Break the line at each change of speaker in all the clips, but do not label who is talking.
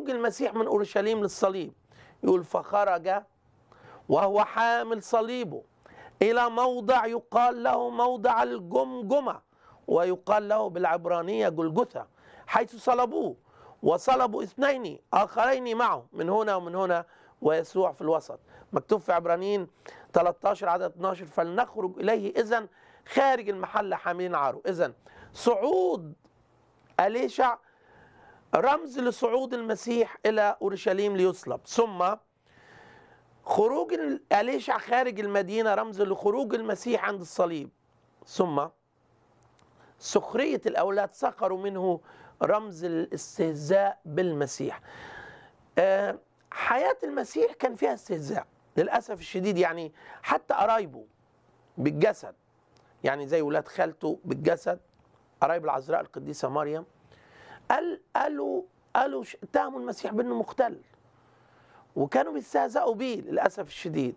خروج المسيح من اورشليم للصليب يقول فخرج وهو حامل صليبه الى موضع يقال له موضع الجمجمه ويقال له بالعبرانيه جلجثه حيث صلبوه وصلبوا اثنين اخرين معه من هنا ومن هنا ويسوع في الوسط مكتوب في عبرانيين 13 عدد 12 فلنخرج اليه اذا خارج المحل حاملين عاره اذا صعود اليشع رمز لصعود المسيح الى اورشليم ليصلب ثم خروج اليشع خارج المدينه رمز لخروج المسيح عند الصليب ثم سخريه الاولاد سخروا منه رمز الاستهزاء بالمسيح آه، حياه المسيح كان فيها استهزاء للاسف الشديد يعني حتى قرايبه بالجسد يعني زي ولاد خالته بالجسد قرايب العذراء القديسه مريم قال قالوا قالوا ش- اتهموا المسيح بانه مختل وكانوا بيستهزئوا بيه للاسف الشديد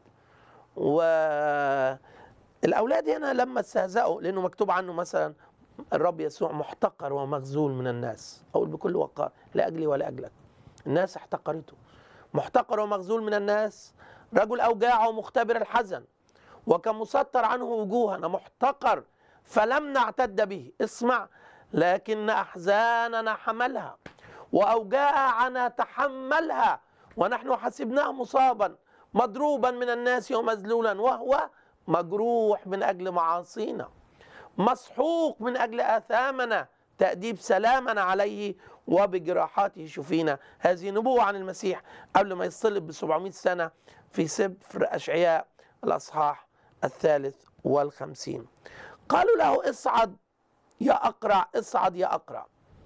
والاولاد هنا لما استهزأوا لانه مكتوب عنه مثلا الرب يسوع محتقر ومخذول من الناس اقول بكل وقار لاجلي ولاجلك الناس احتقرته محتقر ومخذول من الناس رجل اوجاع ومختبر الحزن وكان مسطر عنه وجوهنا محتقر فلم نعتد به اسمع لكن احزاننا حملها واوجاعنا تحملها ونحن حسبناه مصابا مضروبا من الناس ومذلولا وهو مجروح من اجل معاصينا مسحوق من اجل اثامنا تاديب سلامنا عليه وبجراحاته شفينا هذه نبوه عن المسيح قبل ما يصلب ب 700 سنه في سفر اشعياء الاصحاح الثالث والخمسين قالوا له اصعد يا اقرع اصعد يا اقرع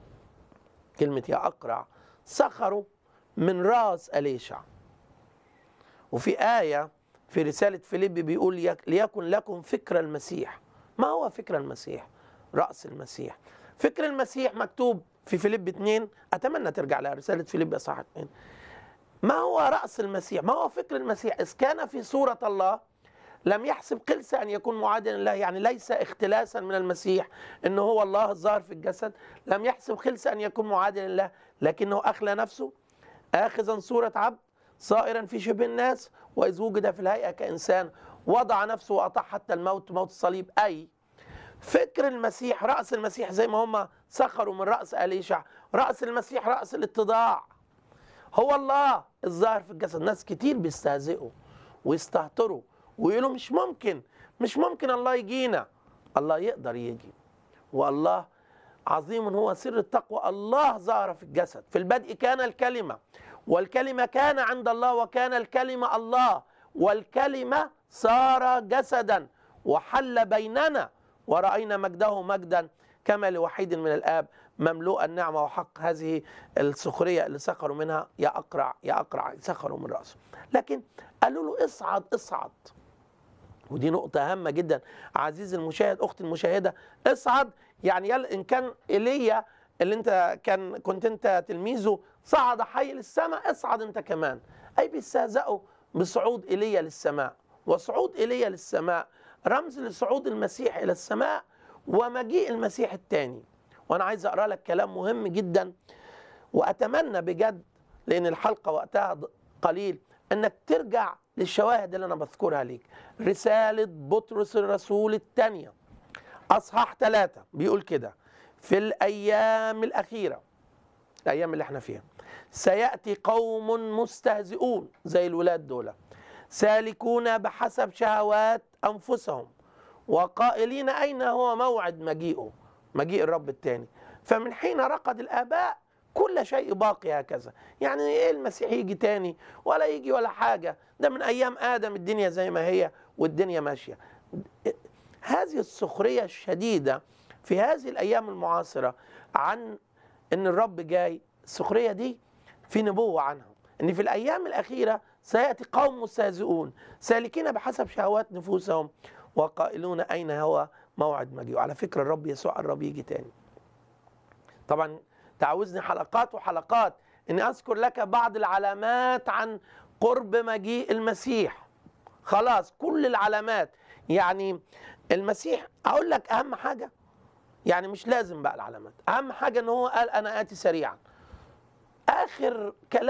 كلمه يا اقرع سخروا من راس اليشع وفي ايه في رساله فيليب بيقول يك- ليكن لكم فكر المسيح ما هو فكر المسيح راس المسيح فكر المسيح مكتوب في فيليب 2 اتمنى ترجع لها رساله فيليب اصحاح 2 ما هو راس المسيح ما هو فكر المسيح اذ كان في صوره الله لم يحسب قلس ان يكون معادلا لله يعني ليس اختلاسا من المسيح انه هو الله الظاهر في الجسد لم يحسب قلس ان يكون معادلا لله لكنه اخلى نفسه اخذا صوره عبد صائرا في شبه الناس واذ وجد في الهيئه كانسان وضع نفسه واطاع حتى الموت موت الصليب اي فكر المسيح راس المسيح زي ما هم سخروا من راس اليشع راس المسيح راس الاتضاع هو الله الظاهر في الجسد ناس كتير بيستهزئوا ويستهتروا ويقولوا مش ممكن مش ممكن الله يجينا الله يقدر يجي والله عظيم هو سر التقوى الله ظهر في الجسد في البدء كان الكلمة والكلمة كان عند الله وكان الكلمة الله والكلمة صار جسدا وحل بيننا ورأينا مجده مجدا كما لوحيد من الآب مملوء النعمة وحق هذه السخرية اللي سخروا منها يا أقرع يا أقرع سخروا من رأسه لكن قالوا له اصعد اصعد ودي نقطة هامة جدا عزيزي المشاهد أختي المشاهدة اصعد يعني يل إن كان إيليا اللي أنت كان كنت أنت تلميذه صعد حي للسماء اصعد أنت كمان أي بيستهزئوا بصعود إيليا للسماء وصعود إيليا للسماء رمز لصعود المسيح إلى السماء ومجيء المسيح الثاني وأنا عايز أقرأ لك كلام مهم جدا وأتمنى بجد لأن الحلقة وقتها قليل أنك ترجع للشواهد اللي أنا بذكرها ليك رسالة بطرس الرسول الثانية أصحاح ثلاثة بيقول كده في الأيام الأخيرة الأيام اللي احنا فيها سيأتي قوم مستهزئون زي الولاد دول سالكون بحسب شهوات أنفسهم وقائلين أين هو موعد مجيئه مجيء الرب الثاني فمن حين رقد الآباء كل شيء باقي هكذا يعني ايه المسيح يجي تاني ولا يجي ولا حاجة ده من أيام آدم الدنيا زي ما هي والدنيا ماشية هذه السخرية الشديدة في هذه الأيام المعاصرة عن أن الرب جاي السخرية دي في نبوة عنها أن في الأيام الأخيرة سيأتي قوم مستهزئون سالكين بحسب شهوات نفوسهم وقائلون أين هو موعد مجيء على فكرة الرب يسوع الرب يجي تاني طبعا تعوزني حلقات وحلقات اني اذكر لك بعض العلامات عن قرب مجيء المسيح خلاص كل العلامات يعني المسيح اقول لك اهم حاجه يعني مش لازم بقى العلامات اهم حاجه ان هو قال انا اتي سريعا اخر كلام